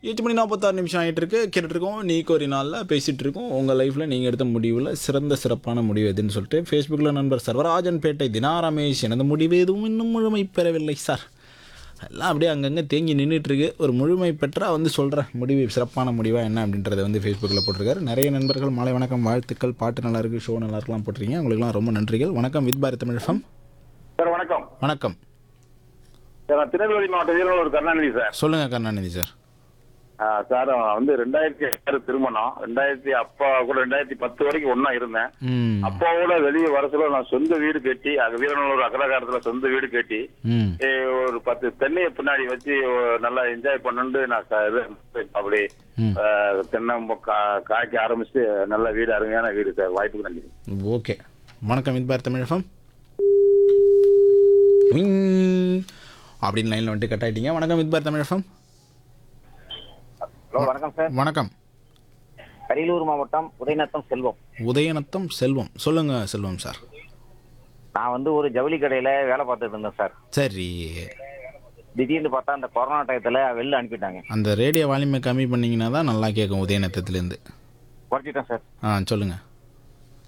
எட்டு மணி நாற்பத்தாறு நிமிஷம் ஆகிட்டு இருக்கு கேட்டுட்டு இருக்கோம் நீக்கு ஒரு நாளில் பேசிகிட்டு இருக்கோம் உங்கள் லைஃப்பில் நீங்கள் எடுத்த முடிவில் சிறந்த சிறப்பான முடிவு எதுன்னு சொல்லிட்டு ஃபேஸ்புக்கில் நண்பர் சர்வராஜன் பேட்டை தினா ரமேஷ் எனது முடிவு எதுவும் இன்னும் முழுமை பெறவில்லை சார் எல்லாம் அப்படியே அங்கங்கே தேங்கி நின்றுட்டு இருக்கு ஒரு முழுமை பெற்றா வந்து சொல்கிறேன் முடிவு சிறப்பான முடிவாக என்ன அப்படின்றத வந்து ஃபேஸ்புக்கில் போட்டிருக்காரு நிறைய நண்பர்கள் மாலை வணக்கம் வாழ்த்துக்கள் பாட்டு நல்லா இருக்கு ஷோ நல்லா இருக்கலாம் போட்டிருக்கீங்க உங்களுக்குலாம் ரொம்ப நன்றிகள் வணக்கம் வித் பாரத் தமிழ் FM. சார் வணக்கம் வணக்கம் சார் நான் திருநெல்வேலி மாவட்ட வீரர் கருணாநிதி சார் சொல்லுங்கள் கருணாநிதி சார் ஆ, சார் நான் வந்து ரெண்டாயிரத்தி ஆறு திருமணம் ரெண்டாயிரத்தி அப்பா கூட ரெண்டாயிரத்தி பத்து வரைக்கும் ஒண்ணா இருந்தேன் ம் அப்பாவோட வெளியே வர சொல்ல நான் சொந்த வீடு கட்டி அங்க வீரநல்லூர் அகலகாரத்துல சொந்த வீடு கட்டி ம் ஏ, ஒரு பத்து தென்னையை பின்னாடி வச்சு ஒரு நல்லா என்ஜாய் பண்ணுண்டு நான் க- இது அப்படி ம். ஆ, தென்னை மு- கா- காய்க்க ஆரம்பிச்சு நல்ல வீடு அருமையான வீடு சார் வாய்ப்புக்கு நன்றி ஓகே வணக்கம் இது பார் தமிழகம் அப்படின்னு லைனில் வந்துட்டு கட் ஆயிட்டீங்க வணக்கம் இது பார் தமிழகம் ஹலோ வணக்கம் சார் வணக்கம் அரியலூர் மாவட்டம் உதயநத்தம் செல்வம் உதயநத்தம் செல்வம் சொல்லுங்க செல்வம் சார் நான் வந்து ஒரு ஜவுளி கடையில வேலை பார்த்துட்டு இருந்தேன் சார் சரி திடீர்னு பார்த்தா அந்த கொரோனா டயத்துல வெளில அனுப்பிட்டாங்க அந்த ரேடியோ வால்யூமை கம்மி பண்ணீங்கன்னா தான் நல்லா கேட்கும் உதயநத்தத்துலேருந்து குறைச்சிட்டேன் சார் ஆ சொல்லுங்கள்